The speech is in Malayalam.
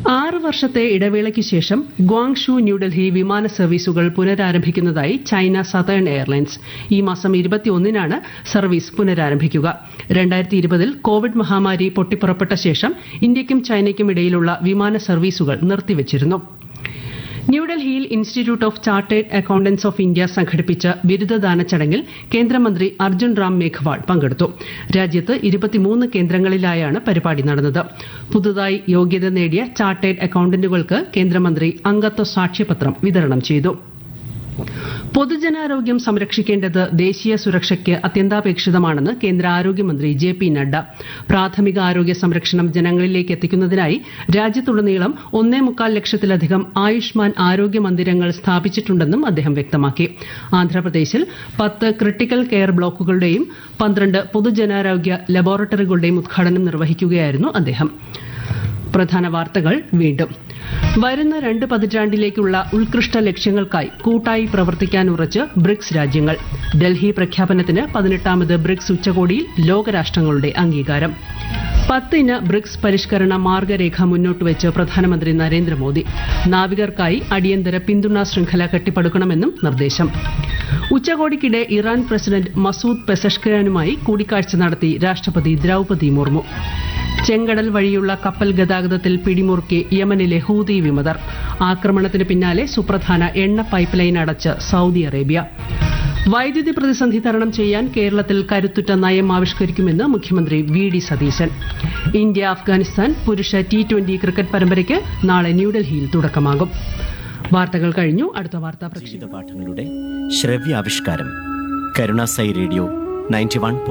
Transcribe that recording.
ആറ് വർഷത്തെ ഇടവേളയ്ക്ക് ശേഷം ഗ്വാങ്ഷു ന്യൂഡൽഹി വിമാന സർവീസുകൾ പുനരാരംഭിക്കുന്നതായി ചൈന സതേൺ എയർലൈൻസ് ഈ മാസം ഇരുപത്തിയൊന്നിനാണ് സർവീസ് പുനരാരംഭിക്കുക രണ്ടായിരത്തി ഇരുപതിൽ കോവിഡ് മഹാമാരി പൊട്ടിപ്പുറപ്പെട്ട ശേഷം ഇന്ത്യയ്ക്കും ചൈനയ്ക്കും ഇടയിലുള്ള വിമാന സർവീസുകൾ നിർത്തിവച്ചിരുന്നു ന്യൂഡൽഹിയിൽ institute of chartered accountants of India സംഘടിപ്പിച്ച ബിരുദദാന ചടങ്ങിൽ കേന്ദ്രമന്ത്രി അർജുൻ റാം മേഘ്വാൾ പങ്കെടുത്തു രാജ്യത്ത് ഇരുപത്തിമൂന്ന് കേന്ദ്രങ്ങളിലായാണ് പരിപാടി നടന്നത് പുതുതായി യോഗ്യത നേടിയ ചാർട്ടേഡ് അക്കൌണ്ടന്റുകൾക്ക് കേന്ദ്രമന്ത്രി അംഗത്വ സാക്ഷ്യപത്രം വിതരണം ചെയ്തു പൊതുജനാരോഗ്യം സംരക്ഷിക്കേണ്ടത് ദേശീയ സുരക്ഷയ്ക്ക് അത്യന്താപേക്ഷിതമാണെന്ന് കേന്ദ്ര ആരോഗ്യമന്ത്രി ജെ പി നഡ്ഡ പ്രാഥമിക ആരോഗ്യ സംരക്ഷണം ജനങ്ങളിലേക്ക് എത്തിക്കുന്നതിനായി രാജ്യത്തുടനീളം ഒന്നേ മുക്കാൽ ലക്ഷത്തിലധികം ആയുഷ്മാൻ ആരോഗ്യ മന്ദിരങ്ങൾ സ്ഥാപിച്ചിട്ടുണ്ടെന്നും അദ്ദേഹം വ്യക്തമാക്കി ആന്ധ്രാപ്രദേശിൽ പത്ത് ക്രിട്ടിക്കൽ കെയർ ബ്ലോക്കുകളുടെയും പന്ത്രണ്ട് പൊതുജനാരോഗ്യ ലബോറട്ടറികളുടെയും ഉദ്ഘാടനം നിർവഹിക്കുകയായിരുന്നു അദ്ദേഹം പ്രധാന വാർത്തകൾ വീണ്ടും വരുന്ന രണ്ട് പതിറ്റാണ്ടിലേക്കുള്ള ഉത്കൃഷ്ട ലക്ഷ്യങ്ങൾക്കായി കൂട്ടായി പ്രവർത്തിക്കാൻ ഉറച്ച് ബ്രിക്സ് രാജ്യങ്ങൾ ഡൽഹി പ്രഖ്യാപനത്തിന് പതിനെട്ടാമത് ബ്രിക്സ് ഉച്ചകോടിയിൽ ലോകരാഷ്ട്രങ്ങളുടെ അംഗീകാരം പത്തിന് ബ്രിക്സ് പരിഷ്കരണ മാർഗരേഖ മുന്നോട്ട് വെച്ച് പ്രധാനമന്ത്രി നരേന്ദ്രമോദി നാവികർക്കായി അടിയന്തര പിന്തുണാ ശൃംഖല കെട്ടിപ്പടുക്കണമെന്നും നിർദ്ദേശം ഉച്ചകോടിക്കിടെ ഇറാൻ പ്രസിഡന്റ് മസൂദ് പെസഷ്കയാനുമായി കൂടിക്കാഴ്ച നടത്തി രാഷ്ട്രപതി ദ്രൌപതി മുർമു ചെങ്കടൽ വഴിയുള്ള കപ്പൽ ഗതാഗതത്തിൽ പിടിമുറുക്കി യമനിലെ ഹൂതി വിമതർ ആക്രമണത്തിന് പിന്നാലെ സുപ്രധാന എണ്ണ പൈപ്പ് ലൈൻ അടച്ച് സൌദി അറേബ്യ വൈദ്യുതി പ്രതിസന്ധി തരണം ചെയ്യാൻ കേരളത്തിൽ കരുത്തുറ്റ നയം ആവിഷ്കരിക്കുമെന്ന് മുഖ്യമന്ത്രി V D Satheesan India Afghanistan പുരുഷ ടി ട്വന്റി ക്രിക്കറ്റ് പരമ്പരയ്ക്ക് നാളെ ന്യൂഡൽഹിയിൽ തുടക്കമാകും വാർത്തകൾ കഴിഞ്ഞു അടുത്ത വാർത്താ പ്രക്ഷേപണം ജീവിതപാഠങ്ങളുടെ ശ്രവ്യാവിഷ്കാരം കരുണാസൈ റേഡിയോ നയൻറ്റി വൺ